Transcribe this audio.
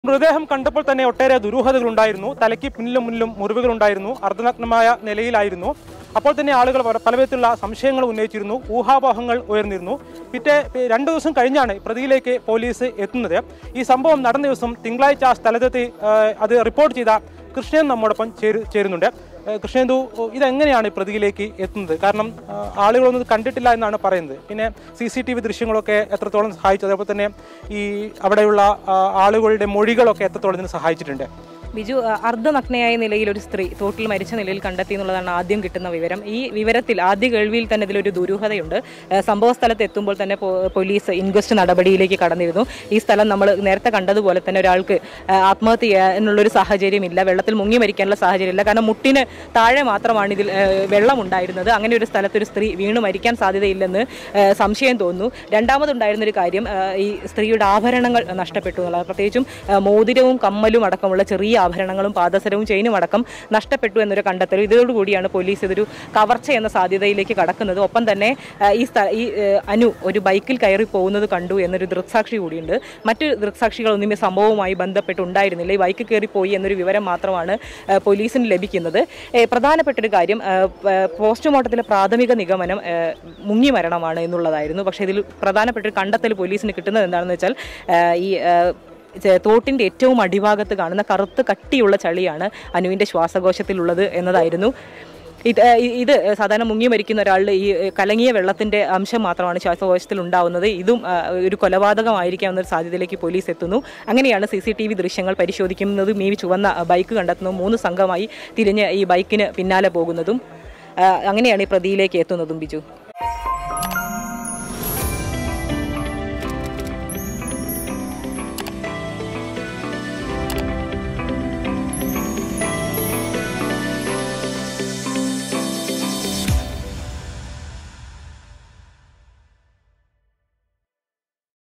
മൃതദേഹം കണ്ടപ്പോൾ തന്നെ ഒട്ടേറെ ദുരൂഹതകളുണ്ടായിരുന്നു തലയ്ക്ക് പിന്നിലും മുന്നിലും മുറിവുകളുണ്ടായിരുന്നു അർദ്ധനഗ്നമായ നിലയിലായിരുന്നു അപ്പോൾ തന്നെ ആളുകൾ പല- പലവിധത്തിലുള്ള സംശയങ്ങൾ ഉന്നയിച്ചിരുന്നു ഊഹാപോഹങ്ങൾ ഉയർന്നിരുന്നു പിറ്റേ പി- രണ്ടു ദിവസം കഴിഞ്ഞാണ് പ്രതിയിലേക്ക് പോലീസ് എത്തുന്നത് ഈ സംഭവം നടന്ന ദിവസം തിങ്കളാഴ്ച ആ സ്ഥലത്തെത്തി ആ, അത് റിപ്പോർട്ട് ചെയ്ത കൃഷ്ണൻ നമ്മോടൊപ്പം ചേരു ചേരുന്നുണ്ട് ആ, കൃഷ്ണേന്ദു ഇതെങ്ങനെയാണ് ഈ പ്രതിയിലേക്ക് എത്തുന്നത് കാരണം ആ, ആളുകളൊന്നും ഇത് കണ്ടിട്ടില്ല എന്നാണ് പറയുന്നത് പിന്നെ സി സി ടി വി ദൃശ്യങ്ങളൊക്കെ എത്രത്തോളം സഹായിച്ചു അതേപോലെ തന്നെ ഈ അവിടെയുള്ള ആ, ആളുകളുടെ മൊഴികളൊക്കെ എത്രത്തോളം ഇതിന് സഹായിച്ചിട്ടുണ്ട് ബിജു അഹ് അർദ്ധനഗ്നയായ നിലയിൽ ഒരു സ്ത്രീ തോട്ടിൽ മരിച്ച നിലയിൽ കണ്ടെത്തി എന്നുള്ളതാണ് ആദ്യം കിട്ടുന്ന വിവരം ഈ വിവരത്തിൽ ആദ്യ കേൾവിയിൽ തന്നെ ഇതിലൊരു ദുരൂഹതയുണ്ട് അഹ് സംഭവ സ്ഥലത്ത് എത്തുമ്പോൾ തന്നെ പോ- പോലീസ് ഇൻക്വസ്റ്റ് നടപടിയിലേക്ക് കടന്നിരുന്നു ഈ സ്ഥലം നമ്മൾ നേരത്തെ കണ്ടതുപോലെ തന്നെ ഒരാൾക്ക് അഹ് ആത്മഹത്യ ചെയ്യാനുള്ളൊരു സാഹചര്യമില്ല വെള്ളത്തിൽ മുങ്ങി മരിക്കാനുള്ള സാഹചര്യമില്ല കാരണം മുട്ടിന് താഴെ മാത്രമാണ് ഇതിൽ അഹ് വെള്ളം ഉണ്ടായിരുന്നത് അങ്ങനെ ഒരു സ്ഥലത്ത് ഒരു സ്ത്രീ വീണ് മരിക്കാൻ സാധ്യതയില്ലെന്ന് അഹ് സംശയം തോന്നുന്നു രണ്ടാമതുണ്ടായിരുന്ന ഒരു കാര്യം അഹ് ഈ സ്ത്രീയുടെ ആഭരണങ്ങൾ നഷ്ടപ്പെട്ടു എന്നുള്ളത് പ്രത്യേകിച്ചും അഹ് മോതിരവും കമ്മലും അടക്കമുള്ള ചെറിയ ആഭരണങ്ങളും പാദസരവും ചെയിനും അടക്കം നഷ്ടപ്പെട്ടു എന്നൊരു കണ്ടെത്തലും ഇതോടുകൂടിയാണ് പോലീസ് ഇതൊരു കവർച്ച എന്ന സാധ്യതയിലേക്ക് കടക്കുന്നത് ഒപ്പം തന്നെ അഹ് ഈ സ്ഥ- ഈ അഹ് അനു ഒരു ബൈക്കിൽ കയറി പോകുന്നത് കണ്ടു എന്നൊരു ദൃക്സാക്ഷി കൂടിയുണ്ട് മറ്റ് ദൃക്സാക്ഷികളൊന്നും ഈ സംഭവവുമായി ബന്ധപ്പെട്ടുണ്ടായിരുന്നില്ല ഈ ബൈക്ക് കയറി പോയി എന്നൊരു വിവരം മാത്രമാണ് അഹ് പോലീസിന് ലഭിക്കുന്നത് ഏഹ് പ്രധാനപ്പെട്ട ഒരു കാര്യം അഹ് പ- പോസ്റ്റ്മോർട്ടത്തിലെ പ്രാഥമിക നിഗമനം ഏഹ് മുങ്ങി മരണമാണ് എന്നുള്ളതായിരുന്നു പക്ഷേ ഇതിൽ പ്രധാനപ്പെട്ട ഒരു കണ്ടെത്തൽ പോലീസിന് കിട്ടുന്നത് എന്താണെന്ന് വെച്ചാൽ ഏഹ് ഈ ഏഹ് ചെ- തോട്ടിന്റെ ഏറ്റവും അടിഭാഗത്ത് കാണുന്ന കറുത്ത് കട്ടിയുള്ള ചളിയാണ് അനുവിന്റെ ശ്വാസകോശത്തിലുള്ളത് എന്നതായിരുന്നു ഇത് ഏഹ് ഇ- ഇത് സാധാരണ മുങ്ങി മരിക്കുന്ന ഒരാളുടെ ഈ ഏഹ് കലങ്ങിയ വെള്ളത്തിന്റെ അംശം മാത്രമാണ് ശ്വാസകോശത്തിൽ ഉണ്ടാവുന്നത് ഇതും ആഹ് ഒരു കൊലപാതകമായിരിക്കാവുന്ന ഒരു സാധ്യതയിലേക്ക് പോലീസ് എത്തുന്നു അങ്ങനെയാണ് സി സി ടി വി ദൃശ്യങ്ങൾ പരിശോധിക്കുന്നതും ഈ ചുവന്ന ബൈക്ക് കണ്ടെത്തുന്നതും മൂന്ന് സംഘമായി തിരിഞ്ഞ് ഈ ബൈക്കിന് പിന്നാലെ പോകുന്നതും ആഹ് അങ്ങനെയാണ് ഈ പ്രതിയിലേക്ക് എത്തുന്നതും ബിജു